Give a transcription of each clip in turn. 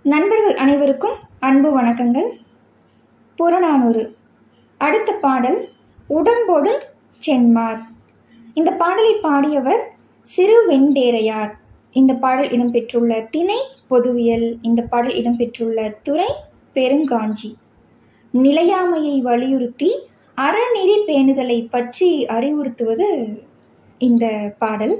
நண்பர்கள் அனைவருக்கும் அன்பு வணக்கங்கள் புறநானூறு அடுத்த பாடல் உடம்போடு சென்மார் இந்த பாடலை பாடியவர் சிறு வெண்டேரையார் இந்த பாடல் இடம்பெற்றுள்ள திணை பொதுவியல் இந்த பாடல் இடம்பெற்றுள்ள துறை பெருங்காஞ்சி நிலையாமையை வலியுறுத்தி அறநெறி பேணுதலை பற்றி அறிவுறுத்துவது இந்த பாடல்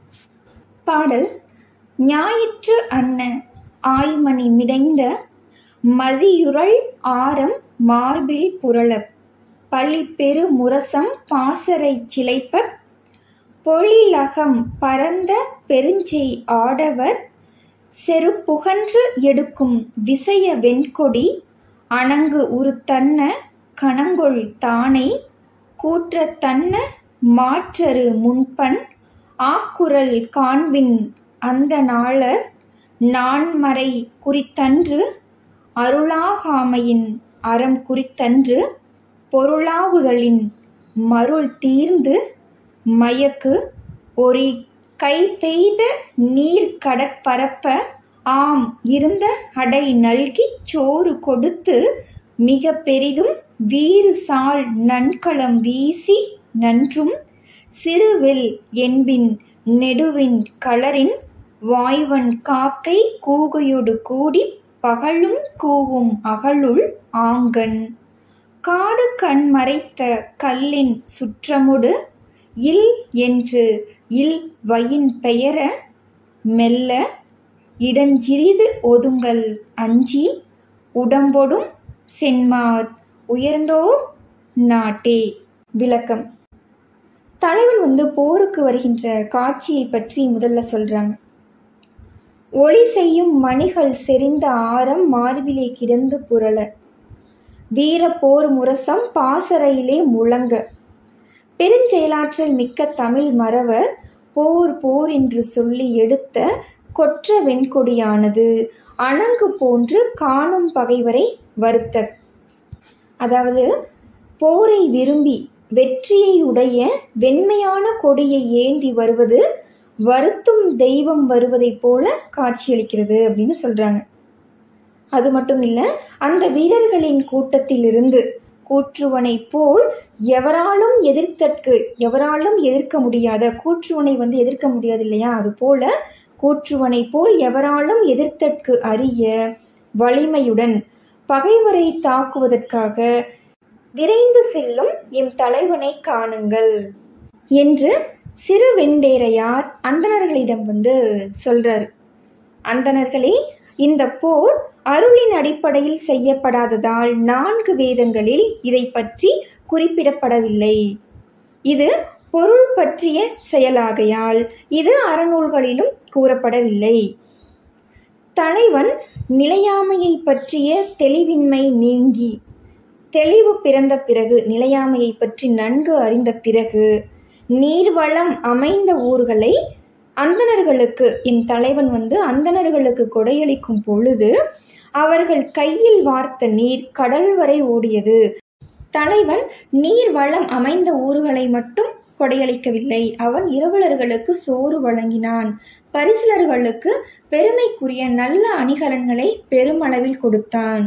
பாடல் ஞாயிற்று அன்ன ஆய்மணி மிடைந்த மதியுரள் ஆரம் மார்பில் புரளப் பழிப்பெரு முரசம் பாசறை சிலைப்பப் பொழிலகம் பரந்த பெருஞ்செய் ஆடவர் செருப்புகன்று எடுக்கும் விசய வெண்கொடி அணங்கு உருத்தன்ன கணங்கொள் தானை கூற்ற தன்ன மாற்றரு முன்பன் ஆக்குரல் காண்பின் அந்த நாளர் நான்மறை குறித்தன்று அருளாகாமையின் அறம் குறித்தன்று பொருளாகுதலின் மருள் தீர்ந்து மயக்கு ஒரு கை பெய்த நீர் கடற்பரப்ப ஆம் இருந்த அடை நல்கிச் சோறு கொடுத்து மிக பெரிதும் வீறு சால் நன்களம் வீசி நன்றும் சிறுவில் என்பின் நெடுவின் களரின் வாய்வன் காக்கை கூகையொடு கூடி பகலும் கூவும் அகலுள் ஆங்கன் காடு கண் மறைத்த கல்லின் சுற்றமுடு இல் என்று இல் வயின் பெயர மெல்ல இடஞ்சிறிது ஒதுங்கல் அஞ்சி உடம்பொடும் சென்மார் உயர்ந்தோர் நாட்டே விளக்கம் தலைவன் வந்து போருக்கு வருகின்ற காட்சியை பற்றி முதல்ல சொல்றாங்க ஒளி செய்யும் மணிகள் செறிந்த ஆரம் மார்பிலே கிடந்து புரள வீர போர் முரசம் பாசறையிலே முழங்க பெருஞ்செயலாற்றல் மிக்க தமிழ் மறவர் போர் போர் என்று சொல்லி எடுத்த கொற்ற வெண்கொடியானது அணங்கு போன்று காணும் பகைவரை வருத்த அதாவது போரை விரும்பி வெற்றியை உடைய வெண்மையான கொடியை ஏந்தி வருவது வருத்தும் தெய்வம் வருவதைப் போல காட்சியளிக்கிறது அப்படின்னு சொல்றாங்க அது மட்டும் இல்லை அந்த வீரர்களின் கூட்டத்திலிருந்து கூற்றுவனை போல் எவராலும் எதிர்த்தற்கு எவராலும் எதிர்க்க முடியாத கூற்றுவனை வந்து எதிர்க்க முடியாது இல்லையா அது போல கூற்றுவனை போல் எவராலும் எதிர்த்தற்கு அறிய வலிமையுடன் பகைவரை தாக்குவதற்காக விரைந்து செல்லும் எம் தலைவனை காணுங்கள் என்று சிறு வெண்டேரையார் அந்தணர்களிடம் வந்து சொல்றார் அந்தணர்களே இந்த போர் அருளின் அடிப்படையில் செய்யப்படாததால் நான்கு வேதங்களில் இதை பற்றி குறிப்பிடப்படவில்லை இது பொருள் பற்றிய செயலாகையால் இது அறநூல்களிலும் கூறப்படவில்லை தலைவன் நிலையாமையை பற்றிய தெளிவின்மை நீங்கி தெளிவு பிறந்த பிறகு நிலையாமையை பற்றி நன்கு அறிந்த பிறகு நீர்வளம் அமைந்த ஊர்களை அந்தணர்களுக்கு என் தலைவன் வந்து அந்தணர்களுக்கு கொடையளிக்கும் பொழுது அவர்கள் கையில் வார்த்த நீர் கடல் வரை ஓடியது தலைவன் நீர் வளம் அமைந்த ஊர்களை மட்டும் கொடையளிக்கவில்லை அவன் இரவலர்களுக்கு சோறு வழங்கினான் பரிசிலர்களுக்கு பெருமைக்குரிய நல்ல அணிகலன்களை பெருமளவில் கொடுத்தான்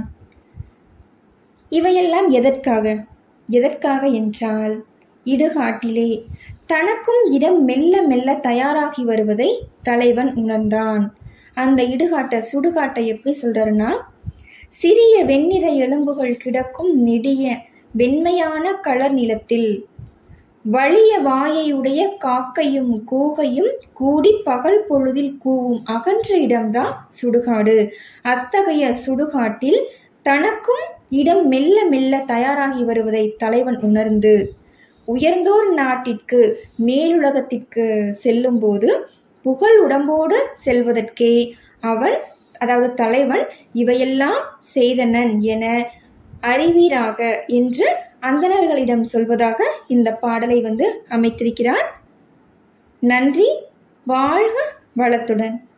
இவையெல்லாம் எதற்காக எதற்காக என்றால் இடுகாட்டிலே தனக்கும் இடம் மெல்ல மெல்ல தயாராகி வருவதை தலைவன் உணர்ந்தான் அந்த இடுகாட்டை சுடுகாட்டை எப்படி சொல்றாருன்னா சிறிய வெண்ணிற எலும்புகள் கிடக்கும் நெடிய வெண்மையான களர் நிலத்தில் வலிய வாயையுடைய காக்கையும் கூகையும் கூடி பகல் பொழுதில் கூவும் அகன்ற இடம்தான் சுடுகாடு அத்தகைய சுடுகாட்டில் தனக்கும் இடம் மெல்ல மெல்ல தயாராகி வருவதை தலைவன் உணர்ந்து உயர்ந்தோர் நாட்டிற்கு மேலுலகத்திற்கு செல்லும்போது புகழ் உடம்போடு செல்வதற்கே அவன் அதாவது தலைவன் இவையெல்லாம் செய்தனன் என அறிவீராக என்று அந்தணர்களிடம் சொல்வதாக இந்த பாடலை வந்து அமைத்திருக்கிறார் நன்றி வாழ்க வளத்துடன்